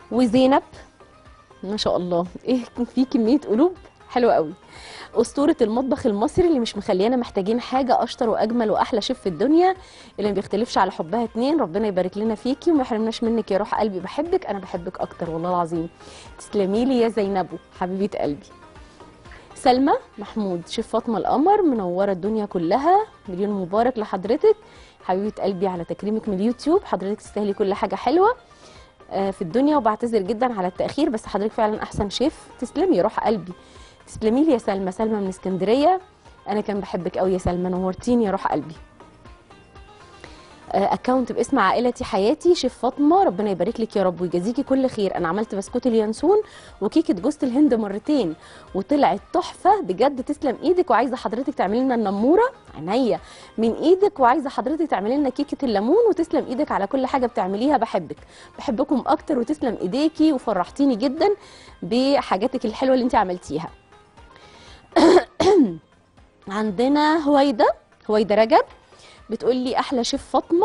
وزينب ما شاء الله ايه في كميه قلوب حلوه قوي اسطوره المطبخ المصري اللي مش مخليانا محتاجين حاجه اشطر واجمل واحلى شيف في الدنيا اللي ما بيختلفش على حبها اتنين ربنا يبارك لنا فيكي وما يحرمناش منك يا روح قلبي بحبك انا بحبك اكتر والله العظيم تسلمي لي يا زينبو حبيبه قلبي سلمى محمود شيف فاطمه القمر منوره الدنيا كلها مليون مبارك لحضرتك حبيبه قلبي على تكريمك من اليوتيوب حضرتك تستاهلي كل حاجه حلوه آه، في الدنيا وبعتذر جدا على التاخير بس حضرتك فعلا احسن شيف تسلمي يا روح قلبي تسلمي لي يا سلمى سلمى من اسكندريه انا كان بحبك قوي يا سلمى نورتيني يا روح قلبي آه، اكونت باسم عائلتي حياتي شيف فاطمه ربنا يبارك لك يا رب ويجازيكي كل خير انا عملت بسكوت اليانسون وكيكه جوز الهند مرتين وطلعت تحفه بجد تسلم ايدك وعايزه حضرتك تعملي لنا النموره عينيا من ايدك وعايزه حضرتك تعملي لنا كيكه الليمون وتسلم ايدك على كل حاجه بتعمليها بحبك بحبكم اكتر وتسلم ايديكي وفرحتيني جدا بحاجاتك الحلوه اللي انت عملتيها عندنا هويده هويده رجب بتقول لي احلى شيف فاطمه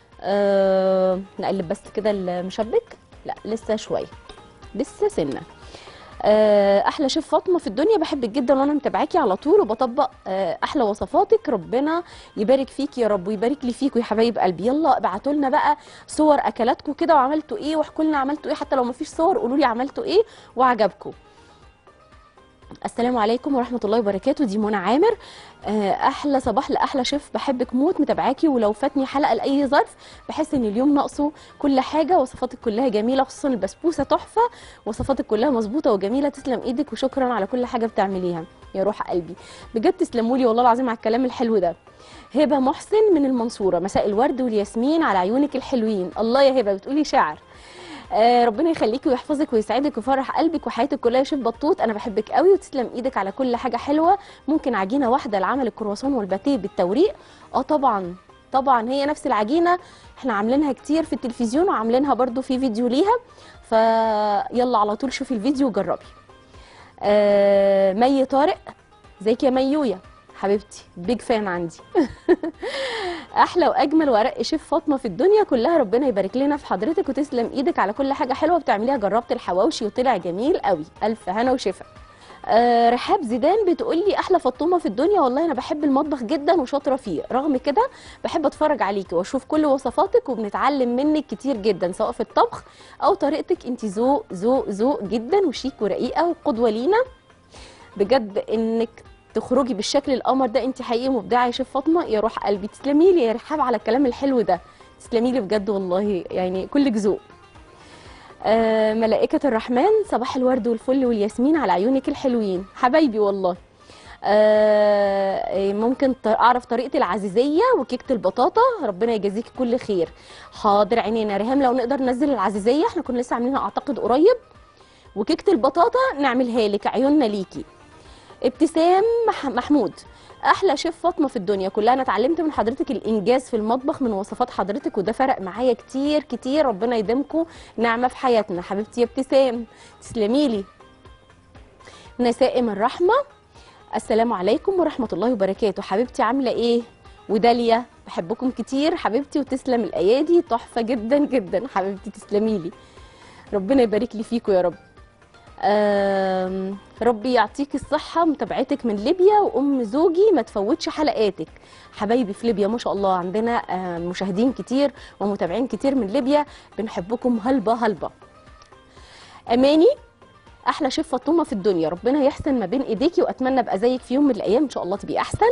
أه نقلب بس كده المشبك لا لسه شويه لسه سنه آه، احلى شيف فاطمه في الدنيا بحبك جدا وانا متابعاكي على طول وبطبق آه، احلى وصفاتك ربنا يبارك فيك يا رب ويبارك لي فيكم يا حبايب قلبي يلا ابعتوا لنا بقى صور اكلاتكم كده وعملتوا ايه واحكوا لنا عملتوا ايه حتى لو ما فيش صور قولوا لي عملتوا ايه وعجبكم السلام عليكم ورحمه الله وبركاته دي منى عامر آه، احلى صباح لاحلى شيف بحبك موت متابعاكي ولو فاتني حلقه لاي ظرف بحس ان اليوم ناقصه كل حاجه وصفاتك كلها جميله خصوصا البسبوسه تحفه وصفاتك كلها مظبوطه وجميله تسلم ايدك وشكرا على كل حاجه بتعمليها يا روح قلبي بجد تسلموا لي والله العظيم على الكلام الحلو ده هبه محسن من المنصوره مساء الورد والياسمين على عيونك الحلوين الله يا هبه بتقولي شعر آه ربنا يخليكي ويحفظك ويسعدك ويفرح قلبك وحياتك كلها يا شيف بطوط انا بحبك قوي وتسلم ايدك على كل حاجه حلوه ممكن عجينه واحده لعمل الكرواسون والباتيه بالتوريق اه طبعا طبعا هي نفس العجينه احنا عاملينها كتير في التلفزيون وعاملينها برضو في فيديو ليها فيلا على طول شوفي الفيديو وجربي آه مي طارق ازيك يا ميويا حبيبتي بيج فان عندي احلى واجمل وارق شيف فاطمه في الدنيا كلها ربنا يبارك لنا في حضرتك وتسلم ايدك على كل حاجه حلوه بتعمليها جربت الحواوشي وطلع جميل قوي الف هنا وشفا آه رحاب زيدان بتقول لي احلى فطومه في الدنيا والله انا بحب المطبخ جدا وشاطره فيه رغم كده بحب اتفرج عليكي واشوف كل وصفاتك وبنتعلم منك كتير جدا سواء في الطبخ او طريقتك انت ذوق ذوق ذوق جدا وشيك ورقيقه وقدوه لينا بجد انك تخرجي بالشكل القمر ده انت حقيقي مبدعه يا شيف فاطمه يا روح قلبي تسلمي لي يا رحاب على الكلام الحلو ده تسلمي لي بجد والله يعني كلك ذوق آه ملائكة الرحمن صباح الورد والفل والياسمين على عيونك الحلوين حبايبي والله آه ممكن ت- اعرف طريقه العزيزيه وكيكه البطاطا ربنا يجازيكي كل خير حاضر عينينا ريهام لو نقدر ننزل العزيزيه احنا كنا لسه عاملينها اعتقد قريب وكيكه البطاطا نعملها لك عيوننا ليكي ابتسام مح- محمود احلى شيف فاطمه في الدنيا كلها انا اتعلمت من حضرتك الانجاز في المطبخ من وصفات حضرتك وده فرق معايا كتير كتير ربنا يديمكم نعمه في حياتنا حبيبتي يا ابتسام تسلمي لي نسائم الرحمه السلام عليكم ورحمه الله وبركاته حبيبتي عامله ايه وداليا بحبكم كتير حبيبتي وتسلم الايادي تحفه جدا جدا حبيبتي تسلمي لي ربنا يبارك لي فيكم يا رب آم، ربي يعطيك الصحة متابعتك من ليبيا وأم زوجي ما تفوتش حلقاتك حبايبي في ليبيا ما شاء الله عندنا آم، مشاهدين كتير ومتابعين كتير من ليبيا بنحبكم هلبة هلبة أماني أحلى شيف فاطمة في الدنيا ربنا يحسن ما بين إيديكي وأتمنى أبقى زيك في يوم من الأيام إن شاء الله تبقي أحسن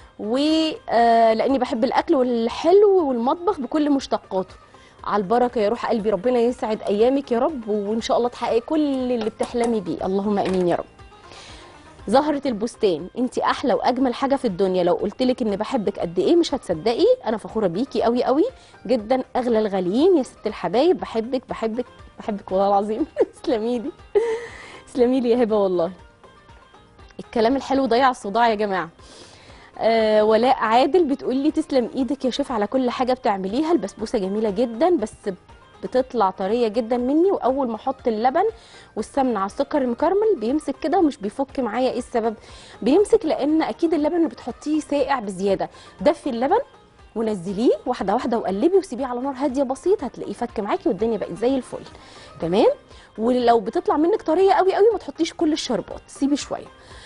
ولأني بحب الأكل والحلو والمطبخ بكل مشتقاته على البركه يا روح قلبي ربنا يسعد ايامك يا رب وان شاء الله تحققي كل اللي بتحلمي بيه اللهم امين يا رب زهرة البستان انت احلى واجمل حاجه في الدنيا لو قلت لك اني بحبك قد ايه مش هتصدقي انا فخوره بيكي قوي قوي جدا اغلى الغاليين يا ست الحبايب بحبك بحبك بحبك والله العظيم تسلمي لي تسلمي لي يا هبه والله الكلام الحلو ضيع الصداع يا جماعه آه ولاء عادل بتقول لي تسلم ايدك يا شيف على كل حاجه بتعمليها البسبوسه جميله جدا بس بتطلع طريه جدا مني واول ما احط اللبن والسمنه على السكر المكرمل بيمسك كده ومش بيفك معايا ايه السبب بيمسك لان اكيد اللبن اللي بتحطيه ساقع بزياده دفي اللبن ونزليه واحده واحده وقلبي وسيبيه على نار هاديه بسيط هتلاقيه فك معاكي والدنيا بقت زي الفل تمام ولو بتطلع منك طريه قوي قوي ما تحطيش كل الشربات سيبي شويه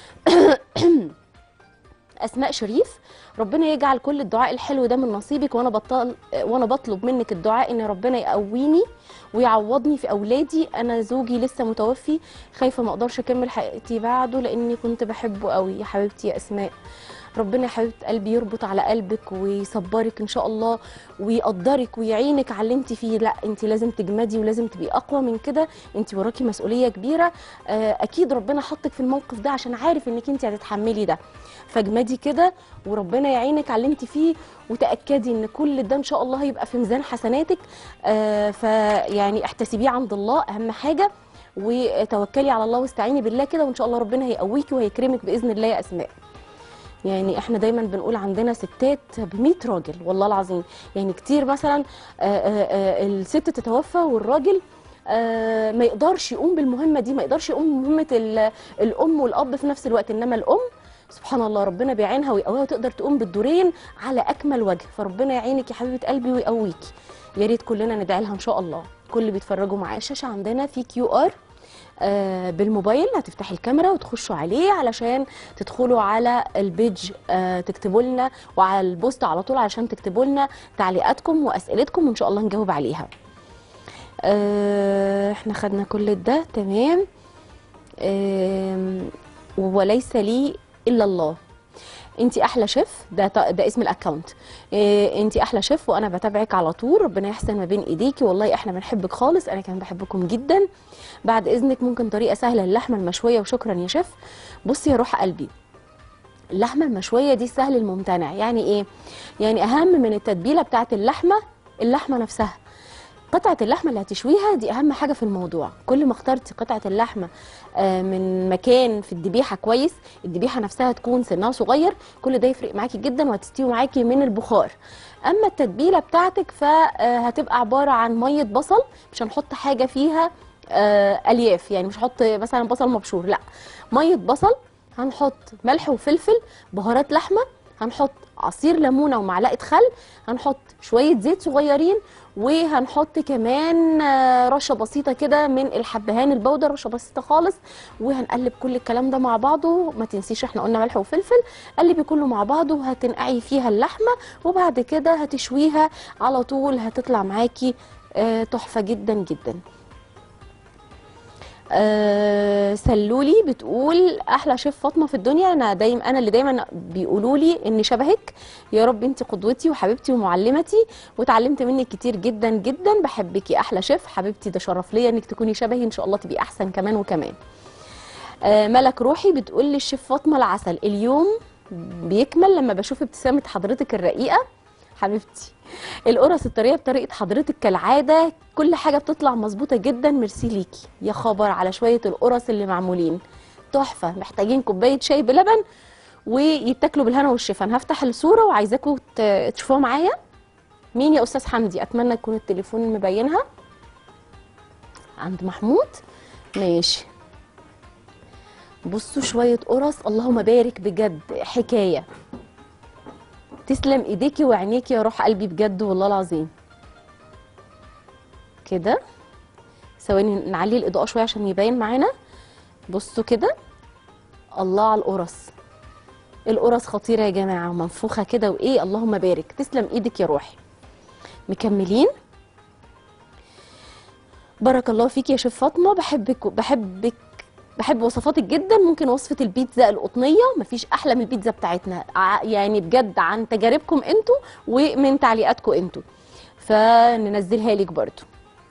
اسماء شريف ربنا يجعل كل الدعاء الحلو ده من نصيبك وانا بطل وانا بطلب منك الدعاء ان ربنا يقويني ويعوضني في اولادي انا زوجي لسه متوفي خايفه ما اقدرش اكمل حياتي بعده لاني كنت بحبه قوي يا حبيبتي يا اسماء ربنا يا حبيبه قلبي يربط على قلبك ويصبرك ان شاء الله ويقدرك ويعينك على اللي انت فيه لا انت لازم تجمدي ولازم تبقي اقوى من كده انت وراكي مسؤوليه كبيره آه، اكيد ربنا حطك في الموقف ده عشان عارف انك انت هتتحملي ده فاجمدي كده وربنا يعينك على اللي انت فيه وتاكدي ان كل ده ان شاء الله هيبقى في ميزان حسناتك آه، فيعني احتسبيه عند الله اهم حاجه وتوكلي على الله واستعيني بالله كده وان شاء الله ربنا هيقويكي وهيكرمك باذن الله يا اسماء يعني احنا دايما بنقول عندنا ستات ب 100 راجل والله العظيم يعني كتير مثلا آه، آه، آه، الست تتوفى والراجل آه، ما يقدرش يقوم بالمهمه دي ما يقدرش يقوم بمهمه ال- الام والاب في نفس الوقت انما الام سبحان الله ربنا بيعينها ويقويها وتقدر تقوم بالدورين على اكمل وجه فربنا يعينك يا حبيبه قلبي ويقويكي يا ريت كلنا ندعي لها ان شاء الله كل اللي بيتفرجوا معايا الشاشه عندنا في كيو ار آه، بالموبايل هتفتحي الكاميرا وتخشوا عليه علشان تدخلوا على البيج آه، تكتبوا لنا وعلى البوست على طول علشان تكتبوا لنا تعليقاتكم واسئلتكم وان شاء الله نجاوب عليها آه، احنا خدنا كل ده تمام آم، وليس لي الا الله انت احلى شيف ده ده اسم الاكونت إيه انت احلى شيف وانا بتابعك على طول ربنا يحسن ما بين ايديكي والله احنا بنحبك خالص انا كمان بحبكم جدا بعد اذنك ممكن طريقه سهله للحمه المشويه وشكرا يا شيف بصي يا روح قلبي اللحمه المشويه دي سهل الممتنع يعني ايه يعني اهم من التتبيله بتاعه اللحمه اللحمه نفسها قطعة اللحمة اللي هتشويها دي أهم حاجة في الموضوع كل ما اخترتي قطعة اللحمة آه، من مكان في الذبيحة كويس الذبيحة نفسها تكون سنها صغير كل ده يفرق معاكي جدا وهتستوي معاكي من البخار أما التتبيلة بتاعتك فهتبقى عبارة عن مية بصل مش هنحط حاجة فيها آه، ألياف يعني مش هحط مثلا بصل مبشور لا مية بصل هنحط ملح وفلفل بهارات لحمة هنحط عصير ليمونه ومعلقه خل هنحط شويه زيت صغيرين وهنحط كمان آه، رشه بسيطه كده من الحبهان البودر رشه بسيطه خالص وهنقلب كل الكلام ده مع بعضه ما تنسيش احنا قلنا ملح وفلفل قلبي كله مع بعضه وهتنقعي فيها اللحمه وبعد كده هتشويها على طول هتطلع معاكي آه، تحفه جدا جدا آه سلولي بتقول احلى شيف فاطمه في الدنيا انا دايما انا اللي دايما بيقولوا لي اني شبهك يا رب انت قدوتي وحبيبتي ومعلمتي وتعلمت منك كتير جدا جدا بحبك يا احلى شيف حبيبتي ده شرف ليا انك تكوني شبهي ان شاء الله تبقي احسن كمان وكمان آه ملك روحي بتقول لي الشيف فاطمه العسل اليوم بيكمل لما بشوف ابتسامه حضرتك الرقيقه حبيبتي القرص الطريه بطريقه حضرتك كالعاده كل حاجه بتطلع مظبوطه جدا ميرسي ليكي يا خبر على شويه القرص اللي معمولين تحفه محتاجين كوبايه شاي بلبن ويتاكلوا بالهنا والشفا انا هفتح الصوره وعايزاكم ت- تشوفوها معايا مين يا استاذ حمدي اتمنى يكون التليفون مبينها عند محمود ماشي بصوا شويه قرص اللهم بارك بجد حكايه تسلم ايديكي وعينيكي يا روح قلبي بجد والله العظيم كده ثواني نعلي الاضاءه شويه عشان يبين معانا بصوا كده الله على القرص القرص خطيره يا جماعه ومنفوخه كده وايه اللهم بارك تسلم ايدك يا روحي مكملين بارك الله فيك يا شيف فاطمه بحبك بحبك بحب وصفاتك جدا ممكن وصفه البيتزا القطنيه مفيش احلى من البيتزا بتاعتنا ع- يعني بجد عن تجاربكم انتوا ومن تعليقاتكم انتوا فننزلها لك برضو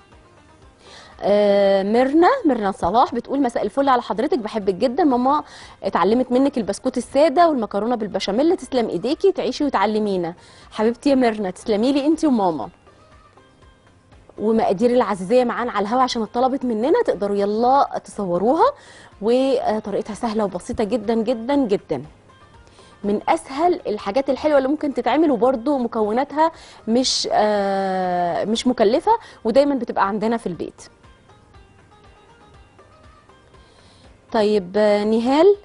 آه، ميرنا ميرنا صلاح بتقول مساء الفل على حضرتك بحبك جدا ماما اتعلمت منك البسكوت الساده والمكرونه بالبشاميل تسلم ايديكي تعيشي وتعلمينا حبيبتي يا ميرنا تسلمي لي انت وماما ومقادير العزيزيه معانا على الهوا عشان اتطلبت مننا تقدروا يلا تصوروها وطريقتها سهله وبسيطه جدا جدا جدا من اسهل الحاجات الحلوه اللي ممكن تتعمل وبرده مكوناتها مش آه مش مكلفه ودايما بتبقى عندنا في البيت طيب آه، نهال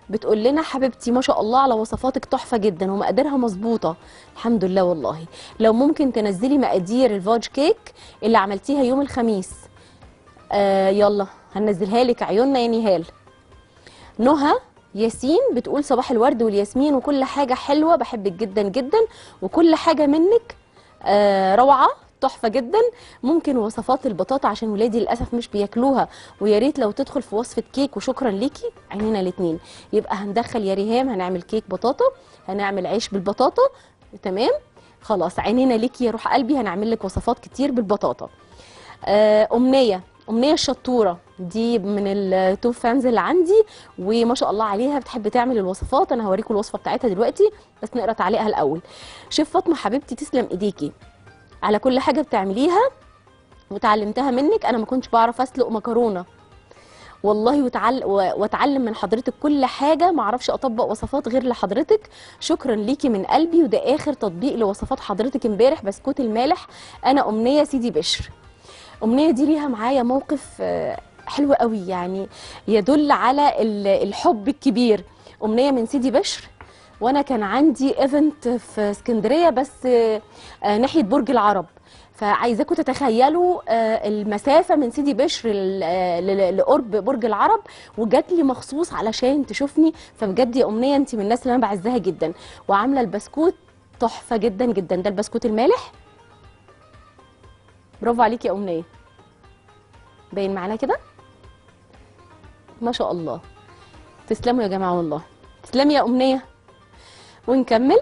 بتقول لنا حبيبتي ما شاء الله على وصفاتك تحفه جدا ومقاديرها مظبوطه الحمد لله والله لو ممكن تنزلي مقادير الفاج كيك اللي عملتيها يوم الخميس آه يلا هنزلها لك عيوننا يا نهال نهى ياسين بتقول صباح الورد والياسمين وكل حاجه حلوه بحبك جدا جدا وكل حاجه منك آه روعه تحفه جدا ممكن وصفات البطاطا عشان ولادي للاسف مش بياكلوها ويا ريت لو تدخل في وصفه كيك وشكرا ليكي عينينا الاثنين يبقى هندخل يا ريهام هنعمل كيك بطاطا هنعمل عيش بالبطاطا تمام خلاص عينينا ليكي يا روح قلبي هنعمل لك وصفات كتير بالبطاطا آه، امنيه امنيه الشطوره دي من التوب فانز اللي عندي وما شاء الله عليها بتحب تعمل الوصفات انا هوريكم الوصفه بتاعتها دلوقتي بس نقرا تعليقها الاول شيف فاطمه حبيبتي تسلم ايديكي على كل حاجه بتعمليها وتعلمتها منك انا ما كنتش بعرف اسلق مكرونه والله وتعل... و- واتعلم من حضرتك كل حاجه ما اعرفش اطبق وصفات غير لحضرتك شكرا ليكي من قلبي وده اخر تطبيق لوصفات حضرتك امبارح بسكوت المالح انا امنيه سيدي بشر امنيه دي ليها معايا موقف آه، حلو قوي يعني يدل على ال- الحب الكبير امنيه من سيدي بشر وانا كان عندي ايفنت في اسكندريه بس آه، آه، ناحيه برج العرب فعايزاكم تتخيلوا آه، المسافه من سيدي بشر ل- آه، ل- لقرب برج العرب وجات لي مخصوص علشان تشوفني فبجد يا امنيه انت من الناس اللي انا بعزها جدا وعامله البسكوت تحفه جدا جدا ده البسكوت المالح برافو عليكي يا امنيه باين معانا كده ما شاء الله تسلموا يا جماعه والله تسلمي يا امنيه ونكمل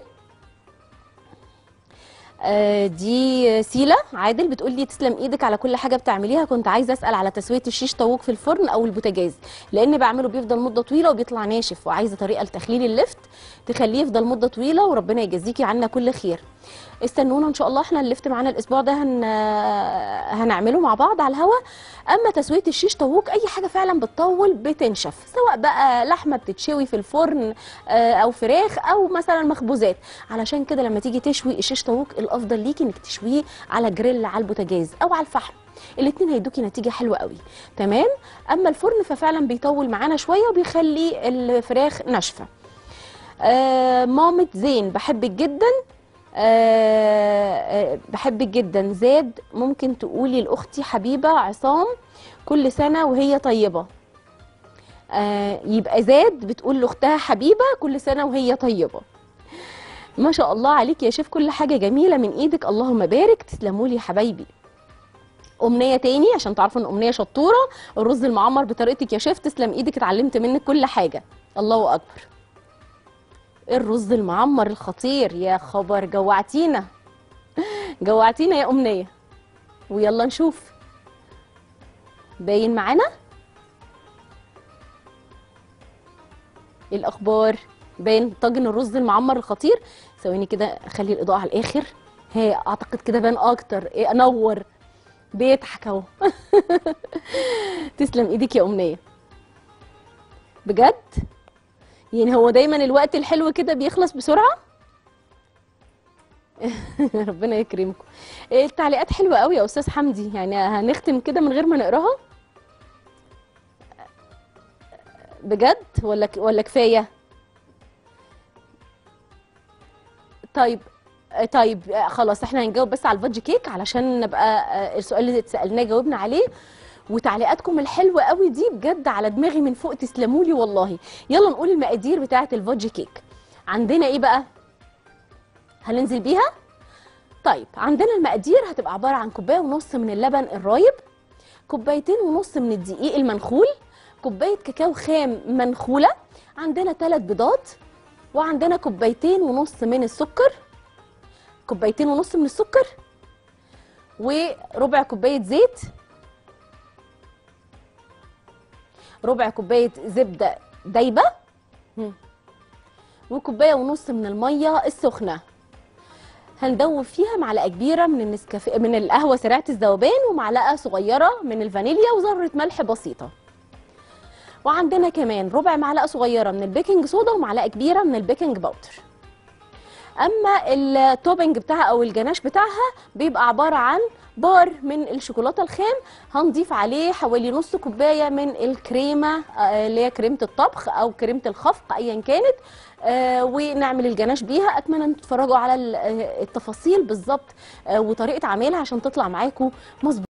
آه، دي سيلا عادل بتقول لي تسلم ايدك على كل حاجه بتعمليها كنت عايزه اسال على تسويه الشيش طاووق في الفرن او البوتاجاز لان بعمله بيفضل مده طويله وبيطلع ناشف وعايزه طريقه لتخليل اللفت تخليه يفضل مده طويله وربنا يجازيكي عنا كل خير استنونا ان شاء الله احنا اللفت معانا الاسبوع ده هن... هنعمله مع بعض على الهوا اما تسويه الشيش طاووق اي حاجه فعلا بتطول بتنشف سواء بقى لحمه بتتشوي في الفرن آه، او فراخ او مثلا مخبوزات علشان كده لما تيجي تشوي الشيش طاووق الافضل ليكي انك تشويه على جريل على البوتاجاز او على الفحم الاثنين هيدوكي نتيجه حلوه قوي تمام اما الفرن ففعلا بيطول معانا شويه وبيخلي الفراخ ناشفه آه مامة زين بحبك جدا آه آه، بحبك جدا زاد ممكن تقولي لاختي حبيبه عصام كل سنه وهي طيبه آه يبقى زاد بتقول لاختها حبيبه كل سنه وهي طيبه ما شاء الله عليك يا شيف كل حاجه جميله من ايدك اللهم بارك تسلموا لي يا حبايبي امنيه تاني عشان تعرفوا ان امنيه شطوره الرز المعمر بطريقتك يا شيف تسلم ايدك اتعلمت منك كل حاجه الله اكبر الرز المعمر الخطير يا خبر جوعتينا جوعتينا يا امنيه ويلا نشوف باين معانا إيه الاخبار باين طاجن الرز المعمر الخطير ثواني كده اخلي الاضاءه على الاخر هي اعتقد كده بان اكتر ايه انور بيضحك اهو تسلم ايدك يا امنيه بجد يعني هو دايما الوقت الحلو كده بيخلص بسرعه ربنا يكرمكم إيه التعليقات حلوه قوي يا استاذ حمدي يعني هنختم كده من غير ما نقراها بجد ولا ولا كفايه طيب طيب خلاص احنا هنجاوب بس على الفادج كيك علشان نبقى آه، السؤال اللي اتسالناه جاوبنا عليه وتعليقاتكم الحلوه قوي دي بجد على دماغي من فوق تسلموا لي والله يلا نقول المقادير بتاعه الفادج كيك عندنا ايه بقى هننزل بيها طيب عندنا المقادير هتبقى عباره عن كوبايه ونص من اللبن الرايب كوبايتين ونص من الدقيق المنخول كوبايه كاكاو خام منخوله عندنا ثلاث بيضات وعندنا كوبايتين ونص من السكر كوبايتين ونص من السكر وربع كوبايه زيت ربع كوبايه زبده دايبه مم. وكوبايه ونص من الميه السخنه هندوب فيها معلقه كبيره من النسكافيه من القهوه سريعه الذوبان ومعلقه صغيره من الفانيليا وذره ملح بسيطه وعندنا كمان ربع معلقه صغيره من البيكنج صودا ومعلقه كبيره من البيكنج باودر اما التوبنج بتاعها او الجناش بتاعها بيبقى عباره عن بار من الشوكولاته الخام هنضيف عليه حوالي نص كوبايه من الكريمه آه، اللي هي كريمه الطبخ او كريمه الخفق ايا كانت آه، ونعمل الجناش بيها اتمنى ان تتفرجوا على ال- آه، التفاصيل بالظبط آه، وطريقه عملها عشان تطلع معاكم مظبوط